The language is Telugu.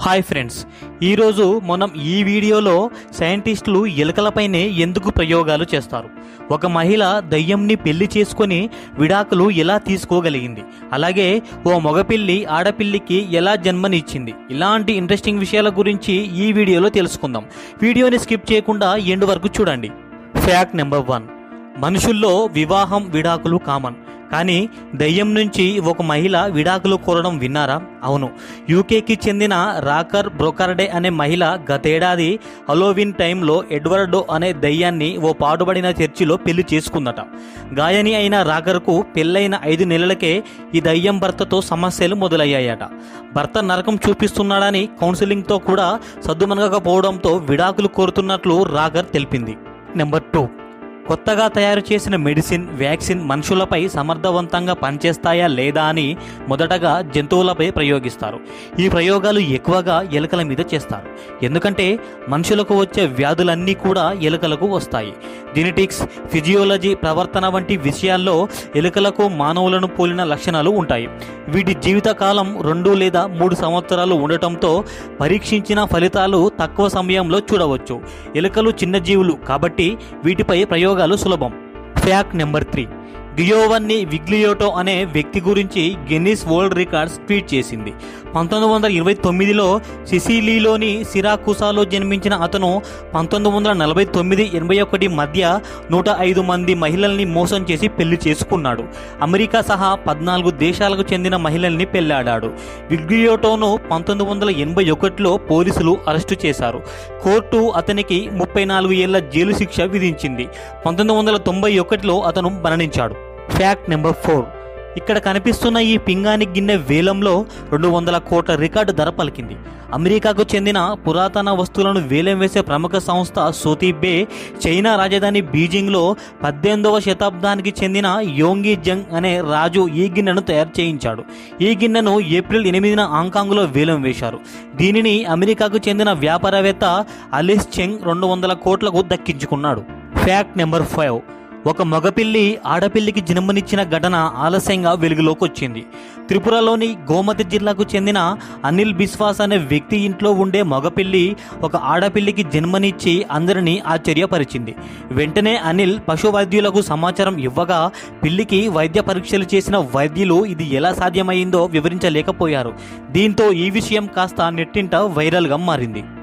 హాయ్ ఫ్రెండ్స్ ఈరోజు మనం ఈ వీడియోలో సైంటిస్టులు ఎలుకలపైనే ఎందుకు ప్రయోగాలు చేస్తారు ఒక మహిళ దయ్యంని పెళ్లి చేసుకొని విడాకులు ఎలా తీసుకోగలిగింది అలాగే ఓ మగపిల్లి ఆడపిల్లికి ఎలా జన్మనిచ్చింది ఇలాంటి ఇంట్రెస్టింగ్ విషయాల గురించి ఈ వీడియోలో తెలుసుకుందాం వీడియోని స్కిప్ చేయకుండా ఎండ్ వరకు చూడండి ఫ్యాక్ట్ నెంబర్ వన్ మనుషుల్లో వివాహం విడాకులు కామన్ కానీ దయ్యం నుంచి ఒక మహిళ విడాకులు కోరడం విన్నారా అవును యూకేకి చెందిన రాకర్ బ్రోకర్డే అనే మహిళ గతేడాది హలోవిన్ టైంలో ఎడ్వర్డో అనే దయ్యాన్ని ఓ పాడుబడిన చర్చిలో పెళ్లి చేసుకుందట గాయని అయిన రాకర్కు పెళ్ళైన ఐదు నెలలకే ఈ దయ్యం భర్తతో సమస్యలు మొదలయ్యాయట భర్త నరకం చూపిస్తున్నాడని కౌన్సిలింగ్తో కూడా సద్దుమనగకపోవడంతో విడాకులు కోరుతున్నట్లు రాకర్ తెలిపింది నెంబర్ టూ కొత్తగా తయారు చేసిన మెడిసిన్ వ్యాక్సిన్ మనుషులపై సమర్థవంతంగా పనిచేస్తాయా లేదా అని మొదటగా జంతువులపై ప్రయోగిస్తారు ఈ ప్రయోగాలు ఎక్కువగా ఎలుకల మీద చేస్తారు ఎందుకంటే మనుషులకు వచ్చే వ్యాధులన్నీ కూడా ఎలుకలకు వస్తాయి జెనెటిక్స్ ఫిజియోలజీ ప్రవర్తన వంటి విషయాల్లో ఎలుకలకు మానవులను పోలిన లక్షణాలు ఉంటాయి వీటి జీవితకాలం రెండు లేదా మూడు సంవత్సరాలు ఉండటంతో పరీక్షించిన ఫలితాలు తక్కువ సమయంలో చూడవచ్చు ఎలుకలు చిన్న జీవులు కాబట్టి వీటిపై ప్రయోగాలు సులభం fact number three Giovanni Vigliotto అనే వ్యక్తి గురించి గిన్నిస్ వరల్డ్ రికార్డ్స్ ట్వీట్ చేసింది పంతొమ్మిది వందల ఇరవై తొమ్మిదిలో సిసిలీలోని సిరాకుసాలో జన్మించిన అతను పంతొమ్మిది వందల నలభై తొమ్మిది ఎనభై ఒకటి మధ్య నూట ఐదు మంది మహిళల్ని మోసం చేసి పెళ్లి చేసుకున్నాడు అమెరికా సహా పద్నాలుగు దేశాలకు చెందిన మహిళల్ని పెళ్లాడాడు విగ్లియోటోను పంతొమ్మిది వందల ఎనభై ఒకటిలో పోలీసులు అరెస్టు చేశారు కోర్టు అతనికి ముప్పై నాలుగు ఏళ్ల జైలు శిక్ష విధించింది పంతొమ్మిది వందల తొంభై ఒకటిలో అతను మరణించాడు ఫ్యాక్ట్ నెంబర్ ఫోర్ ఇక్కడ కనిపిస్తున్న ఈ పింగాణి గిన్నె వేలంలో రెండు వందల కోట్ల రికార్డు ధర పలికింది అమెరికాకు చెందిన పురాతన వస్తువులను వేలం వేసే ప్రముఖ సంస్థ సోతీబే చైనా రాజధాని బీజింగ్లో పద్దెనిమిదవ శతాబ్దానికి చెందిన యోంగి జంగ్ అనే రాజు ఈ గిన్నెను తయారు చేయించాడు ఈ గిన్నెను ఏప్రిల్ ఎనిమిదిన హాంకాంగ్లో వేలం వేశారు దీనిని అమెరికాకు చెందిన వ్యాపారవేత్త అలిస్ చెంగ్ రెండు వందల కోట్లకు దక్కించుకున్నాడు ఫ్యాక్ట్ నెంబర్ ఫైవ్ ఒక మగపిల్లి ఆడపిల్లికి జన్మనిచ్చిన ఘటన ఆలస్యంగా వెలుగులోకి వచ్చింది త్రిపురలోని గోమతి జిల్లాకు చెందిన అనిల్ బిస్వాస్ అనే వ్యక్తి ఇంట్లో ఉండే మగపిల్లి ఒక ఆడపిల్లికి జన్మనిచ్చి అందరినీ ఆశ్చర్యపరిచింది వెంటనే అనిల్ పశు వైద్యులకు సమాచారం ఇవ్వగా పిల్లికి వైద్య పరీక్షలు చేసిన వైద్యులు ఇది ఎలా సాధ్యమైందో వివరించలేకపోయారు దీంతో ఈ విషయం కాస్త నెట్టింట వైరల్గా మారింది